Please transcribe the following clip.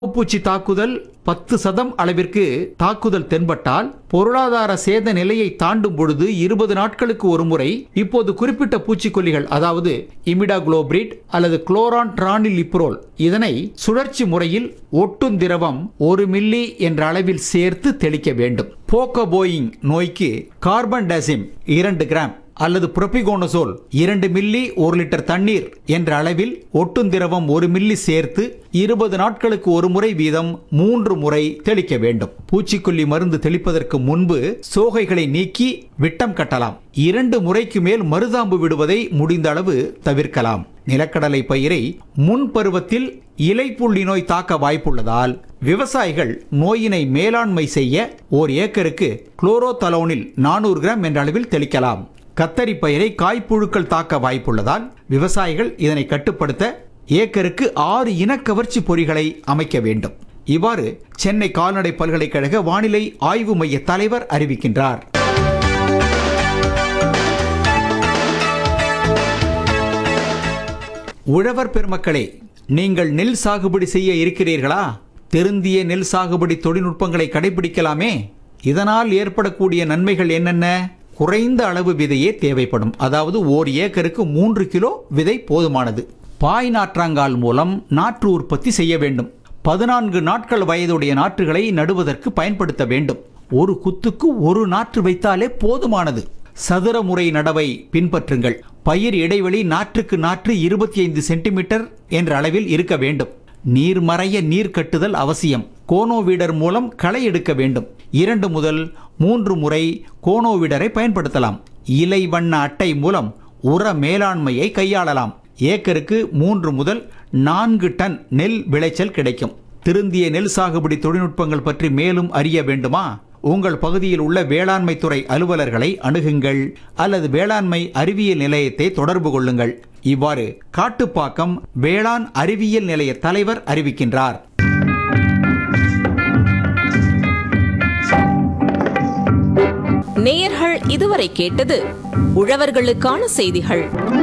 பூச்சி தாக்குதல் பத்து சதம் அளவிற்கு தாக்குதல் தென்பட்டால் பொருளாதார சேத நிலையை தாண்டும் பொழுது இருபது நாட்களுக்கு ஒரு முறை இப்போது குறிப்பிட்ட பூச்சிக்கொல்லிகள் அதாவது இமிடாகுளோபிரிட் அல்லது குளோரான் டிரானிலிப்ரோல் இதனை சுழற்சி முறையில் ஒட்டும் திரவம் ஒரு மில்லி என்ற அளவில் சேர்த்து தெளிக்க வேண்டும் போக்கோபோயிங் நோய்க்கு கார்பன் டேசிம் இரண்டு கிராம் அல்லது புரோபிகோனசோல் இரண்டு மில்லி ஒரு லிட்டர் தண்ணீர் என்ற அளவில் ஒட்டும் திரவம் ஒரு மில்லி சேர்த்து இருபது நாட்களுக்கு ஒரு முறை வீதம் மூன்று முறை தெளிக்க வேண்டும் பூச்சிக்கொல்லி மருந்து தெளிப்பதற்கு முன்பு சோகைகளை நீக்கி விட்டம் கட்டலாம் இரண்டு முறைக்கு மேல் மருதாம்பு விடுவதை முடிந்த அளவு தவிர்க்கலாம் நிலக்கடலை பயிரை முன் பருவத்தில் இலைப்புள்ளி நோய் தாக்க வாய்ப்புள்ளதால் விவசாயிகள் நோயினை மேலாண்மை செய்ய ஓர் ஏக்கருக்கு குளோரோதலோனில் நானூறு கிராம் என்ற அளவில் தெளிக்கலாம் கத்தரி பயிரை காய்ப்புழுக்கள் தாக்க வாய்ப்புள்ளதால் விவசாயிகள் இதனை கட்டுப்படுத்த ஏக்கருக்கு ஆறு இனக்கவர்ச்சி பொறிகளை அமைக்க வேண்டும் இவ்வாறு சென்னை கால்நடை பல்கலைக்கழக வானிலை ஆய்வு மைய தலைவர் அறிவிக்கின்றார் உழவர் பெருமக்களே நீங்கள் நெல் சாகுபடி செய்ய இருக்கிறீர்களா திருந்திய நெல் சாகுபடி தொழில்நுட்பங்களை கடைபிடிக்கலாமே இதனால் ஏற்படக்கூடிய நன்மைகள் என்னென்ன குறைந்த அளவு விதையே தேவைப்படும் அதாவது ஓர் ஏக்கருக்கு மூன்று கிலோ விதை போதுமானது பாய் நாற்றாங்கால் மூலம் நாற்று உற்பத்தி செய்ய வேண்டும் பதினான்கு நாட்கள் வயதுடைய நாற்றுகளை நடுவதற்கு பயன்படுத்த வேண்டும் ஒரு குத்துக்கு ஒரு நாற்று வைத்தாலே போதுமானது சதுர முறை நடவை பின்பற்றுங்கள் பயிர் இடைவெளி நாற்றுக்கு நாற்று இருபத்தி ஐந்து சென்டிமீட்டர் என்ற அளவில் இருக்க வேண்டும் நீர்மறைய நீர் கட்டுதல் அவசியம் கோனோவீடர் மூலம் களை எடுக்க வேண்டும் இரண்டு முதல் மூன்று முறை கோனோவீடரை பயன்படுத்தலாம் இலை வண்ண அட்டை மூலம் உர மேலாண்மையை கையாளலாம் ஏக்கருக்கு மூன்று முதல் நான்கு டன் நெல் விளைச்சல் கிடைக்கும் திருந்திய நெல் சாகுபடி தொழில்நுட்பங்கள் பற்றி மேலும் அறிய வேண்டுமா உங்கள் பகுதியில் உள்ள வேளாண்மை துறை அலுவலர்களை அணுகுங்கள் அல்லது வேளாண்மை அறிவியல் நிலையத்தை தொடர்பு கொள்ளுங்கள் இவ்வாறு காட்டுப்பாக்கம் வேளாண் அறிவியல் நிலைய தலைவர் அறிவிக்கின்றார் நேயர்கள் இதுவரை கேட்டது உழவர்களுக்கான செய்திகள்